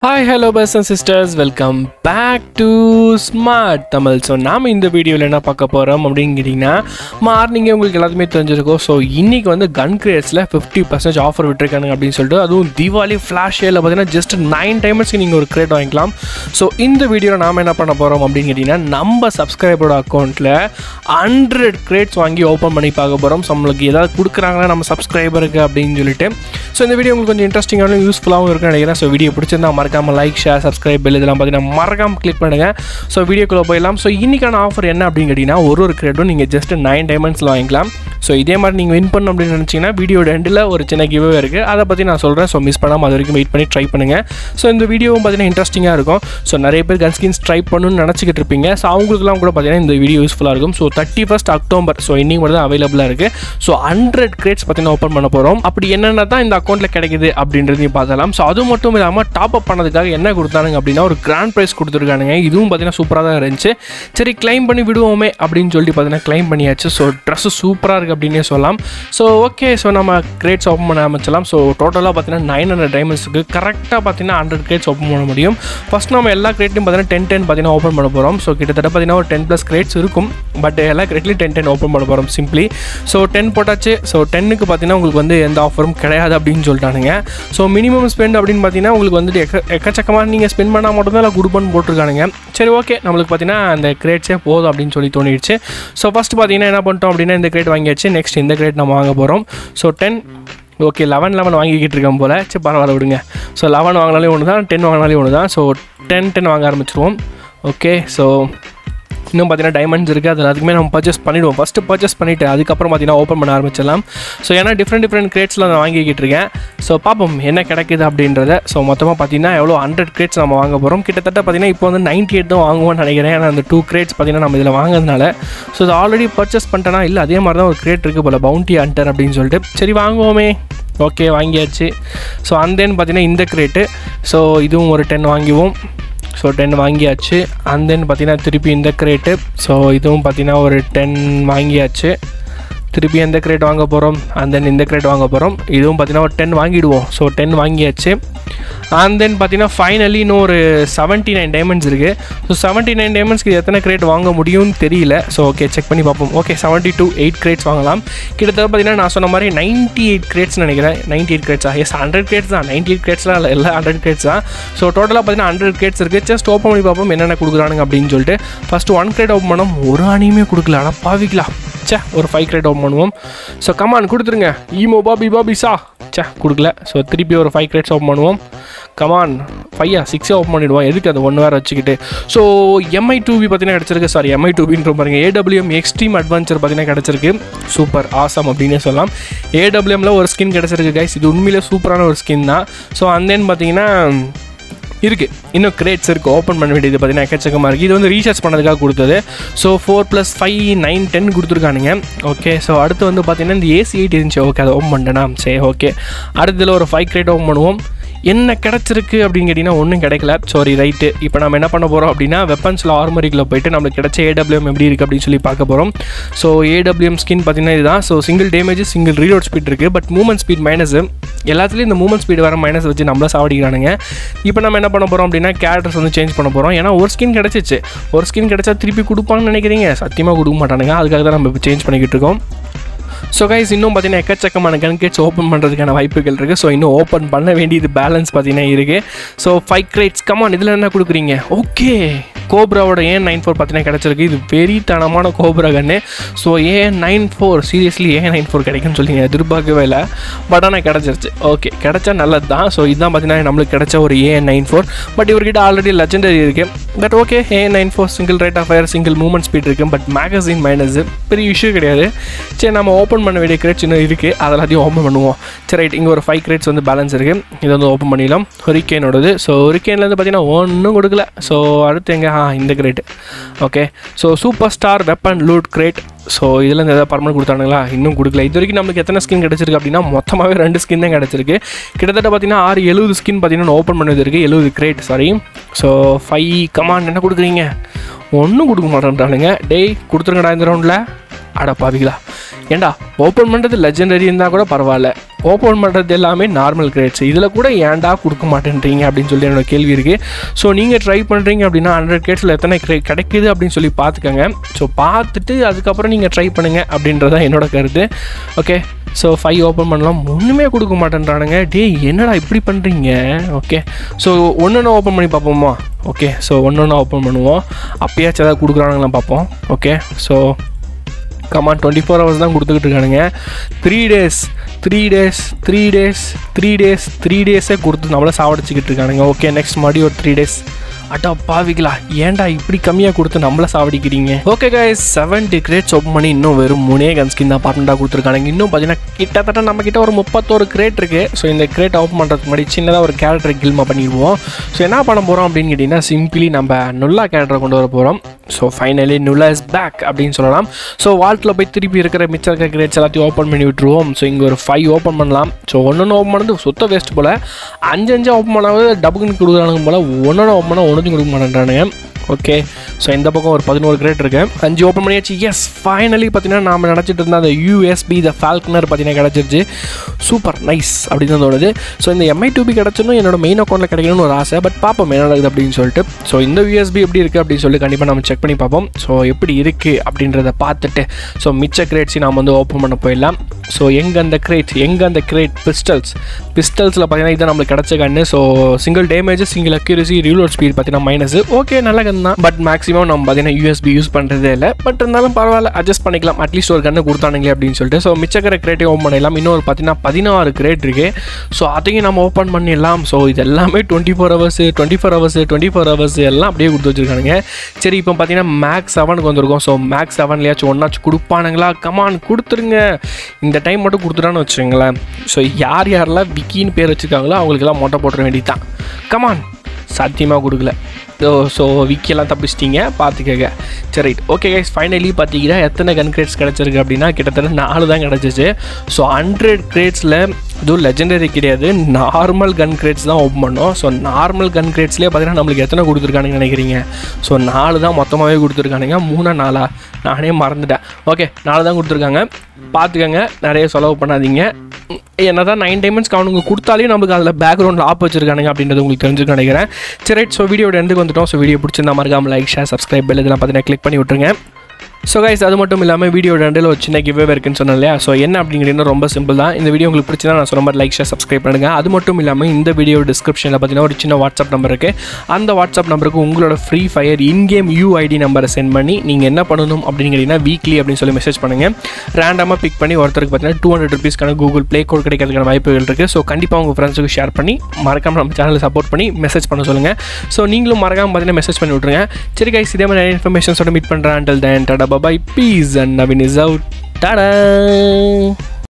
hi hello bros and sisters welcome back to smart Tamil so நாம் இந்த வீடியோவில் என்ன பார்க்க போகிறோம் அப்படின்னு கேட்டிங்கன்னா மார்னிங்கே உங்களுக்கு எல்லாத்துமே தெரிஞ்சிருக்கும் ஸோ இன்றைக்கி வந்து கன் கிரேட்ஸில் ஃபிஃப்டி பர்சன்டேஜ் ஆஃபர் விட்டுருக்காங்க அப்படின்னு சொல்லிட்டு அதுவும் தீபாவளி ஃப்ளாஷ் சேலில் பார்த்தீங்கன்னா ஜஸ்ட் நைன் டைமர்ஸ்க்கு நீங்கள் ஒரு கிரேட் வாங்கிக்கலாம் ஸோ இந்த வீடியோவில் நாம் என்ன பண்ண போகிறோம் அப்படின்னு கேட்டிங்கன்னா நம்ம சப்ஸ்கிரைபரோட அக்கௌண்ட்டில் ஹண்ட்ரட் கிரேட்ஸ் வாங்கி ஓப்பன் பண்ணி பார்க்க போகிறோம் ஸோ நம்மளுக்கு ஏதாவது கொடுக்குறாங்களா நம்ம சப்ஸ்கிரைபருக்கு அப்படின்னு சொல்லிட்டு ஸோ இந்த வீடியோ உங்களுக்கு கொஞ்சம் இன்ட்ரெஸ்டிங்காகவும் யூஸ்ஃபுல்லாகவும் இருக்குன்னு நினைக்கிறேன் ஸோ வீடியோ பிடிச்சிருந்தா மறக்காமல் லைக் ஷேர் சப்ஸ்கிரைப் பெல் இதெல்லாம் பார்த்தீங்கன்னா மறக்காமல் கிளிக் பண்ணுங்கள் ஸோ வீடியோக்குள்ளே போயிடலாம் ஸோ இன்றைக்கான ஆஃபர் என்ன அப்படின்னு கேட்டிங்கன்னா ஒரு ஒரு கிரேட்டும் நீங்கள் ஜஸ்ட் நைன் டைமண்ட்ஸில் வாங்கிக்கலாம் ஸோ இதே மாதிரி நீங்கள் வின் பண்ணணும் அப்படின்னு நினச்சிங்கன்னா வீடியோட எண்டில் ஒரு சின்ன கிவே இருக்குது அதை பற்றி நான் சொல்கிறேன் ஸோ மிஸ் பண்ணாமல் அது வரைக்கும் வெயிட் பண்ணி ட்ரை பண்ணுங்கள் ஸோ இந்த வீடியோவும் பார்த்தீங்கன்னா இன்ட்ரெஸ்டிங்காக இருக்கும் ஸோ நிறைய பேர் கன் ஸ்கின்ஸ் ட்ரை பண்ணணும்னு நினச்சிக்கிட்டு இருப்பீங்க ஸோ அவங்களுக்குலாம் கூட பார்த்தீங்கன்னா இந்த வீடியோ யூஸ்ஃபுல்லாக இருக்கும் so thirty first October so இன்னைக்கு மட்டும் தான் அவைலபிளாக இருக்குது ஸோ ஹண்ட்ரட் கிரேட்ஸ் பார்த்தீங்கன்னா ஓப்பன் பண்ண போகிறோம் அப்படி என்னென்ன தான் இந்த அக்கௌண்ட்டில் கிடைக்குது அப்படின்றதையும் பார்த்தலாம் ஸோ அது மட்டும் இல்லாமல் டாப் அப் பண்ணதுக்காக என்ன கொடுத்தானுங்க அப்படின்னா ஒரு கிராண்ட் ப்ரைஸ் கொடுத்துருக்கானுங்க இதுவும் பார்த்தீங்கன்னா சூப்பராக தான் இருந்துச்சு சரி கிளைம் பண்ணி விடுவோமே அப்படின்னு சொல்லிட்டு பார்த்தீங்கன்னா கிளைம் பண்ணியாச்சு ஸோ ட்ரெஸ்ஸு சூப்பராக இருக்குது அப்படின்னே சொல்லலாம் ஸோ ஓகே ஸோ நம்ம கிரேட்ஸ் ஓப்பன் பண்ண ஆரம்பிச்சலாம் ஸோ டோட்டலாக பார்த்தீங்கன்னா நைன் ஹண்ட்ரட் டைமண்ட்ஸுக்கு கரெக்டாக பார்த்தீங்கன்னா ஹண்ட்ரட் கிரேட்ஸ் ஓப்பன் பண்ண முடியும் ஃபஸ்ட் நம்ம எல்லா கிரேட்லையும் பார்த்தீங்கன்னா டென் டென் பார்த்தீங்கன்னா ஓப்பன் பண்ண போகிறோம் ஸோ கிட்டத்தட்ட பார்த்தீங்கன்னா ஒரு டென் ப்ளஸ் கிரேட்ஸ் இருக்கும் பட் எல்லா கிரேட்லையும் டென் டென் ஓப்பன் பண்ண போகிறோம் சிம்பிளி ஸோ டென் போட்டாச்சு ஸோ டென்னுக்கு பார்த்தீங்கன்னா உங்களுக்கு வந்து எந்த ஆஃபரும் கிடையாது அப்படின்னு சொல்லிட்டானுங்க ஸோ மினிமம் ஸ்பெண்ட் அப்படின்னு பார்த்தீங்கன்னா உங்களுக்கு வந்துட்டு எக்க எக்கச்சக்கமாக நீங்கள் ஸ்பெண்ட் பண்ணால் மட்டும்தான் இல்லை குடுப்பன் போட்டிருக்கானுங்க சரி ஓகே நம்மளுக்கு பார்த்தீங்கன்னா அந்த கிரேட்ஸே போதும் அப்படின்னு சொல்லி தோணிடுச்சு ஸோ ஃபஸ்ட் பார்த்தீங்கன்னா என்ன பண்ணிட்டோம் அப்படின்னா இந்த கிரேட் வாங்கியாச்சு நெக்ஸ்ட் இந்த கிரேட் நம்ம வாங்க போகிறோம் so ten okay eleven eleven வாங்கிக்கிட்டு இருக்கேன் போல் சரி பரவாயில்ல விடுங்க ஸோ லெவன் வாங்கினாலே ஒன்று தான் டென் வாங்கினாலே ஒன்று தான் ஸோ டென் டென் வாங்க ஆரம்பிச்சிருவோம் ஓகே ஸோ இன்னும் பார்த்தீங்கன்னா டைமண்ட்ஸ் இருக்குது அது எல்லாத்துக்குமே நம்ம பர்ச்சேஸ் பண்ணிவிடுவோம் ஃபஸ்ட்டு பர்ச்சேஸ் பண்ணிவிட்டு அதுக்கப்புறம் பார்த்தீங்கன்னா ஓப்பன் பண்ண ஆரம்பிச்சிடலாம் ஸோ ஏன்னா டிஃப்ரெண்ட் டிஃப்ரெண்ட் கிரேட்ஸில் நான் வாங்கிக்கிட்டு இருக்கேன் ஸோ பார்ப்போம் என்ன கிடைக்குது அப்படின்றத ஸோ மொத்தமாக பார்த்தீங்கன்னா எவ்வளோ ஹண்ட்ரட் கிரேட்ஸ் நம்ம வாங்க போகிறோம் கிட்டத்தட்ட பார்த்தீங்கன்னா இப்போ வந்து நைன்ட்டி எயிட் தான் வாங்குவோம்னு நினைக்கிறேன் ஏன்னா அந்த டூ கிரேட்ஸ் பார்த்தீங்கன்னா நம்ம இதில் வாங்குறதுனால ஸோ இது ஆல்ரெடி பர்ச்சேஸ் பண்ணிட்டேனா இல்லை அதே மாதிரி தான் ஒரு கிரேட் இருக்குது போல் பவுண்டி அண்டர் அப்படின்னு சொல்லிட்டு சரி வாங்குவோமே ஓகே வாங்கியாச்சு ஸோ அந்த பார்த்தீங்கன்னா இந்த கிரேட்டு ஸோ இதுவும் ஒரு டென் வாங்குவோம் ஸோ டென் வாங்கியாச்சு அண்ட் தென் பார்த்தீங்கன்னா திருப்பி இந்த கிரேட்டு ஸோ இதுவும் பார்த்தீங்கன்னா ஒரு டென் வாங்கியாச்சு திருப்பி எந்த கிரேட் வாங்க போகிறோம் அண்ட் தென் இந்த கிரேட் வாங்க போகிறோம் இதுவும் பார்த்தீங்கன்னா ஒரு டென் வாங்கிடுவோம் ஸோ டென் வாங்கியாச்சு அண்ட் தென் பார்த்தீங்கன்னா ஃபைனலி இன்னும் ஒரு செவன்ட்டி நைன் டைமண்ட்ஸ் இருக்குது ஸோ செவன்ட்டி நைன் டைமண்ட்ஸ்க்கு எத்தனை கிரேட் வாங்க முடியும்னு தெரியல ஸோ ஓகே செக் பண்ணி பார்ப்போம் okay seventy two eight crates வாங்கலாம் கிட்டத்தட்ட பார்த்தீங்கன்னா நான் சொன்ன மாதிரி நைன்ட்டி எயிட் கிரேட்ஸ் நினைக்கிறேன் நைன்ட்டி எயிட் கிரேட்ஸா எஸ் ஹண்ட்ரட் கிரேட்ஸ் தான் நைன்ட்டி எயிட் கிரேட்ஸ்லாம் இல்லை எல்லாம் ஹண்ட்ரட் கிரேட்ஸ் தான் ஸோ டோட்டலாக பார்த்தீங்கன்னா ஹண்ட்ரட் கிரேட்ஸ் இருக்குது ஜஸ்ட் ஓப்பன் பண்ணி பார்ப்போம் என்னென்ன கொடுக்குறானுங்க அப்படின்னு சொல்லிட்டு ஃபஸ்ட்டு ஒன் கிரேட் ஓப்பன் பண்ணோம் ஒரு அணியுமே கொடுக்கல ஆனால் பாவிக்கலாம் சே ஒரு ஃபைவ் கிரேட் ஓப்பன் பண்ணுவோம் ஸோ கமான் கொடுத்துருங்க ஈமோ பாபி பாபி சா சே கொடுக்கல ஸோ திருப்பி ஒரு ஃபைவ் கிரேட்ஸ் ஓப்பன் பண்ணுவோம் கமான் ஃபையா சிக்ஸே ஓப்பன் பண்ணிவிடுவோம் எதுக்கு அது ஒன் வேறு வச்சுக்கிட்டு ஸோ எம்ஐ டூபி பார்த்தீங்கன்னா கிடச்சிருக்கு சாரி எம்ஐ டூபின்ற பாருங்க ஏடபிள்யூஎம் எக்ஸ்ட்ரீம் அட்வென்ச்சர் பார்த்தீங்கன்னா கிடச்சிருக்கு சூப்பர் ஆசம் அப்படின்னே சொல்லலாம் ஏடபிள்யூஎம்ல ஒரு ஸ்கின் கிடச்சிருக்கு கைஸ் இது உண்மையிலே சூப்பரான ஒரு ஸ்கின் தான் ஸோ அந்தேன்னு பார்த்தீங்கன்னா இருக்குது இன்னும் கிரேட்ஸ் இருக்குது ஓப்பன் பண்ண வேண்டியது பார்த்தீங்கன்னா எக்கச்சக்கமாக இருக்குது இது வந்து ரீசார்ஜ் பண்ணதுக்காக கொடுத்தது so four plus five nine ten கொடுத்துருக்கானுங்க ஓகே ஸோ அடுத்து வந்து பார்த்தீங்கன்னா இந்த ஏசி எயிட் இருந்துச்சு ஓகே அதை ஓப்பன் பண்ணிட்டேனா சரி ஓகே அடுத்ததில் ஒரு ஃபைவ் கிரேட் ஓப்பன் பண்ணுவோம் என்ன கிடச்சிருக்கு அப்படின்னு கேட்டிங்கன்னா ஒன்றும் கிடைக்கல சாரி ரைட்டு இப்போ நம்ம என்ன பண்ண போகிறோம் அப்படின்னா வெப்பன்ஸில் ஆர்மரிக்கில் போயிட்டு நம்மளுக்கு கிடைச்ச ஏடபிள்யூஎம் எப்படி இருக்குது அப்படின்னு சொல்லி பார்க்க போகிறோம் ஸோ ஏடபிள்யூஎம் ஸ்கின் பார்த்தீங்கன்னா இதுதான் so single damage single reload speed இருக்குது பட் மூமெண்ட் ஸ்பீட் மைனஸ் எல்லாத்துலேயும் இந்த மூமெண்ட் ஸ்பீடு வர மைனஸ் வச்சு நம்மள சாவடிக்கிறானுங்க இப்போ நம்ம என்ன பண்ண போகிறோம் அப்படின்னா கேரக்டர்ஸ் வந்து சேஞ்ச் பண்ண போகிறோம் ஏன்னா ஒரு ஸ்கின் கிடச்சிச்சு ஒரு ஸ்கின் கிடச்சா திருப்பி கொடுப்பாங்கன்னு நினைக்கிறீங்க சத்தியமாக கொடுக்க மாட்டானுங்க அதுக்காக தான் நம்ம இப்போ சேஞ்ச் பண்ணிக்கிட்டு இருக்கோம் ஸோ கைஸ் இன்னும் பார்த்தீங்கன்னா எக்கச்சக்கமான கன்கேட்ஸ் ஓப்பன் பண்ணுறதுக்கான வாய்ப்புகள் இருக்குது ஸோ இன்னும் ஓப்பன் பண்ண வேண்டியது பேலன்ஸ் பார்த்தீங்கன்னா இருக்குது ஸோ ஃபைவ் கிரேட்ஸ் கமான் இதில் என்ன கொடுக்குறீங்க ஓகே கோப்ராவோட ஏன் நைன் ஃபோர் பார்த்தீங்கன்னா கிடச்சிருக்கு இது வெறித்தனமான கோப்ரா கன்று so A nine four seriously A nine four கிடைக்குன்னு சொல்லி எதிர்பார்க்கவே இல்லை பட் ஆனால் கிடச்சிருச்சு ஓகே கிடச்சா நல்லது தான் ஸோ இதுதான் பார்த்தீங்கன்னா நம்மளுக்கு கிடச்ச ஒரு ஏ நைன் ஃபோர் பட் இவர்கிட்ட ஆல்ரெடி லெஜெண்டரி இருக்குது but okay A nine four single rate of fire single movement speed இருக்குது பட் மேகசின் மைனஸ் பெரிய இஷ்யூ கிடையாது சரி நம்ம ஓப்பன் பண்ண வேண்டிய கிரேட்ஸ் இன்னும் இருக்குது அதெல்லாத்தையும் ஓப்பன் பண்ணுவோம் சரி ரைட் இங்கே ஒரு ஃபைவ் கிரேட்ஸ் வந்து பேலன்ஸ் இருக்குது இதை வந்து ஓப்பன் பண்ணிடலாம் ஹொரிக்கேனோடது ஸோ ஹொரிக்கேன்லேருந்து பார்த்தீங்கன்னா ஒன்றும் கொடுக்கல ஸோ அடுத்து எங்கே ஆ இந்த crate okay so super star weapon loot crate so இதில் இந்த ஏதாவது பர்மனெண்ட் கொடுத்தானுங்களா இன்னும் கொடுக்கல இது வரைக்கும் நம்மளுக்கு எத்தனை ஸ்கின் கிடச்சிருக்கு அப்படின்னா மொத்தமாகவே ரெண்டு ஸ்கின் தான் கிடச்சிருக்கு கிட்டத்தட்ட பார்த்தீங்கன்னா ஆறு எழுபது ஸ்கின் பார்த்தீங்கன்னா ஓப்பன் பண்ணது இருக்குது எழுபது crate sorry so five command என்ன கொடுக்குறீங்க ஒன்றும் கொடுக்க மாட்டேன்றானுங்க டேய் கொடுத்துருங்கடா இந்த ரவுண்டில் அட பாவிங்களா ஏண்டா ஓப்பன் பண்ணுறது லெஜெண்டரி இருந்தால் கூட பரவாயில்ல ஓப்பன் பண்ணுறது எல்லாமே நார்மல் கிரேட்ஸ் இதில் கூட ஏன்டா கொடுக்க மாட்டேன்றீங்க அப்படின்னு சொல்லி என்னோட கேள்வி இருக்குது ஸோ நீங்கள் ட்ரை பண்ணுறீங்க அப்படின்னா ஹண்ட்ரட் கிரேட்ஸில் எத்தனை கிரே கிடைக்குது அப்படின்னு சொல்லி பார்த்துக்கோங்க ஸோ பார்த்துட்டு அதுக்கப்புறம் நீங்கள் ட்ரை பண்ணுங்கள் அப்படின்றதான் என்னோட கருத்து ஓகே ஸோ ஃபைவ் ஓப்பன் பண்ணலாம் ஒன்றுமே கொடுக்க மாட்டேன்றானுங்க டேய் என்னடா இப்படி பண்ணுறீங்க ஓகே ஸோ ஒன்று ஒன்று ஓப்பன் பண்ணி பார்ப்போமா ஓகே ஸோ ஒன்று ஒன்று ஓப்பன் பண்ணுவோம் அப்பயாச்சும் ஏதாவது கொடுக்குறானுங்களா பார்ப்போம் okay so come on twenty four hours தான் கொடுத்துக்கிட்டு இருக்கானுங்க three days three days three days three days three டேஸே கொடுத்து நம்மள சாவடிச்சிக்கிட்டு இருக்கானுங்க ஓகே நெக்ஸ்ட் மறுபடியும் ஒரு த்ரீ டேஸ் அட்டா பாவிகளா ஏன்டா இப்படி கம்மியாக கொடுத்து நம்மள சாவடிக்கிறீங்க okay guys seventy crates open பண்ணி இன்னும் வெறும் மூணே கன் ஸ்கின் தான் பார்ட்னராக கொடுத்துருக்கானுங்க இன்னும் பார்த்தீங்கன்னா கிட்டத்தட்ட நம்ம கிட்ட ஒரு முப்பத்தோரு கிரேட் இருக்கு ஸோ இந்த கிரேட் ஓப்பன் பண்ணுறதுக்கு முன்னாடி சின்னதாக ஒரு கேரக்டர் கில்மா பண்ணிடுவோம் ஸோ என்ன பண்ண போகிறோம் அப்படின்னு கேட்டிங்கன்னா சிம்பிளி நம்ம நுல்லா கேரக்டரை கொண்டு வர போகிறோம் so finally Nulla is back அப்படின்னு சொல்லலாம் ஸோ வால்ட்டில் போய் திருப்பி இருக்கிற மிச்சம் இருக்கிற கிரேட்ஸ் எல்லாத்தையும் ஓப்பன் பண்ணி விட்டுருவோம் ஸோ இங்கே ஒரு ஃபைவ் ஓப்பன் பண்ணலாம் ஸோ ஒன்று ஓப்பன் பண்ணது சுத்த வேஸ்ட் போல் அஞ்சு அஞ்சு ஓப்பன் பண்ணாவது டபுக்குன்னு கொடுக்குறானுங்க போல் ஒன்று ஓப்பன் பண்ணால் ஒன்றுத்தையும் கொடுக்க மாட்டேன்றானுங்க ஓகே ஸோ இந்த பக்கம் ஒரு பதினோரு கிரேட் இருக்கு அஞ்சு ஓப்பன் பண்ணியாச்சு எஸ் ஃபைனலி பார்த்தீங்கன்னா நாம நினச்சிட்டு இருந்த அந்த யூஎஸ்பி த ஃபால்கனர் பார்த்தீங்கன்னா கிடச்சிருச்சு சூப்பர் நைஸ் அப்படின்னு தான் தோணுது ஸோ இந்த எம்ஐ டூபி கிடச்சணும் என்னோட மெயின் அக்கௌண்ட்டில் கிடைக்கணும்னு ஒரு ஆசை பட் பார்ப்போம் என்ன நடக்குது அப்படின்னு சொல்லிட்டு ஸோ இந்த யூஎஸ்பி எப்படி இருக்குது அப்படின்னு சொல்லி கண்டிப்பாக நம்ம செக் பண்ணி பார்ப்போம் ஸோ எப்படி இருக்குது அப்படின்றத பார்த்துட்டு ஸோ மிச்ச கிரேட்ஸையும் நாம் வந்து ஓப்பன் பண்ண போயிடலாம் ஸோ எங்கே அந்த கிரேட் எங்கே அந்த கிரேட் பிஸ்டல்ஸ் பிஸ்டல்ஸில் பார்த்தீங்கன்னா இதான் நம்மளுக்கு கிடச்ச கன்று so single damage single accuracy reload speed பார்த்தீங்கன்னா மைனஸ் ஓகே நல்ல கன் தான் பட் மேக்ஸிமம் நம்ம பார்த்தீங்கன்னா யூஎஸ்பி யூஸ் பண்ணுறதே இல்லை பட் இருந்தாலும் பரவாயில்ல அட்ஜஸ்ட் பண்ணிக்கலாம் அட்லீஸ்ட் ஒரு கன்று கொடுத்தானுங்களே அப்படின்னு சொல்லிட்டு ஸோ மிச்சக்கிற கிரேட்டையும் ஓப்பன் பண்ணிடலாம் இன்னொரு பார்த்தீங்கன்னா பதினாறு கிரேட் இருக்கு ஸோ அதையும் நம்ம ஓப்பன் பண்ணிடலாம் ஸோ இது எல்லாமே twenty four hours twenty four hours twenty four hours எல்லாம் அப்படியே கொடுத்து வச்சிருக்கானுங்க சரி இப்போ பார்த்தீங்கன்னா மேக்ஸ் செவனுக்கு வந்திருக்கோம் ஸோ மேக்ஸ் செவன்லையாச்சும் ஒன்றாச்சும் கொடுப்பானுங்களா கமான் கொடுத்துருங்க இந்த டைம் மட்டும் கொடுத்துட்டான்னு வச்சுக்கோங்களேன் ஸோ யார் யாரெல்லாம் விக்கின்னு பேர் வச்சுருக்காங்களோ அவங்களுக்கெல்லாம் மொட்டை போட்டுற வேண்டியது தான் கமான் சாத்தியமாக கொடுக்கல ஸோ ஸோ விக்கியெல்லாம் தப்பிச்சிட்டிங்க பார்த்துக்கங்க சரி ரைட் ஓகே கைஸ் ஃபைனலி பார்த்தீங்கன்னா எத்தனை கன் கிரேட்ஸ் கிடச்சிருக்கு அப்படின்னா கிட்டத்தட்ட நாலு தான் கிடச்சிச்சு ஸோ ஹண்ட்ரட் கிரேட்ஸில் இதுவும் லெஜெண்டரி கிடையாது நார்மல் கன் கிரேட்ஸ் தான் ஓப்பன் பண்ணோம் ஸோ நார்மல் கன் கிரேட்ஸ்லேயே பார்த்தீங்கன்னா நம்மளுக்கு எத்தனை கொடுத்துருக்கானுங்க நினைக்கிறீங்க ஸோ நாலு தான் மொத்தமாகவே கொடுத்துருக்கானுங்க மூணா நாலா நானே மறந்துட்டேன் ஓகே நாலு தான் கொடுத்துருக்காங்க பார்த்துக்கங்க நிறைய செலவு பண்ணாதீங்க என்ன தான் நைன் டைமண்ட்ஸ்க்கு அவனுங்க கொடுத்தாலே நமக்கு அதில் பேக்ரவுண்டில் ஆப் வச்சிருக்கானுங்க அப்படின்றது உங்களுக்கு தெரிஞ்சுக்க நினைக்கிறேன் சரி ரைட் ஸோ வீடியோட எண்டுக்கு வந்துட்டோம் ஸோ வீடியோ பிடிச்சிருந்தா மறக்காம லைக் ஷேர் சப்ஸ்கிரைப் பெல் இதெல்லாம் பார்த்தீங்கன்னா கிளிக் பண்ணி விட்டுருங்க ஸோ கைஸ் அது மட்டும் இல்லாமல் வீடியோ ரெண்டில் ஒரு சின்ன கிவ்வே இருக்குன்னு சொன்னேன் இல்லையா ஸோ என்ன அப்படிங்கிறது ரொம்ப சிம்பிள் தான் இந்த வீடியோ உங்களுக்கு பிடிச்சதா நான் சொன்ன மாதிரி லைக் ஷேர் சப்ஸ்கிரைப் பண்ணுங்க அது மட்டும் இல்லாமல் இந்த வீடியோ டிஸ்கிரிப்ஷனில் பார்த்தீங்கன்னா ஒரு சின்ன வாட்ஸ்அப் நம்பர் இருக்குது அந்த வாட்ஸ்அப் நம்பருக்கு உங்களோட ஃப்ரீ ஃபயர் இன்கேம் யூஐடி நம்பரை சென்ட் பண்ணி நீங்கள் என்ன பண்ணணும் அப்படிங்கிறீங்கன்னா வீக்லி அப்படின்னு சொல்லி மெசேஜ் பண்ணுங்கள் ரேண்டமாக பிக் பண்ணி ஒருத்தருக்கு பார்த்தீங்கன்னா டூ ஹண்ட்ரட் ருபீஸ்க்கான கூகுள் ப்ளே கோட் கிடைக்கிறதுக்கான வாய்ப்புகள் இருக்குது ஸோ கண்டிப்பாக உங்கள் ஃப்ரெண்ட்ஸுக்கு ஷேர் பண்ணி மறக்காமல் நம்ம சேனலை சப்போர்ட் பண்ணி மெசேஜ் பண்ண சொல்லுங்கள் ஸோ நீங்களும் மறக்காமல் பார்த்தீங்கன்னா மெசேஜ் பண்ணி விட்ருங்க சரி கைஸ் இதே மாதிரி நிறைய இன்ஃபர்மேஷன்ஸோட மீட் பண்ணுறேன் until then tata bye bye peace and Navin is out Tata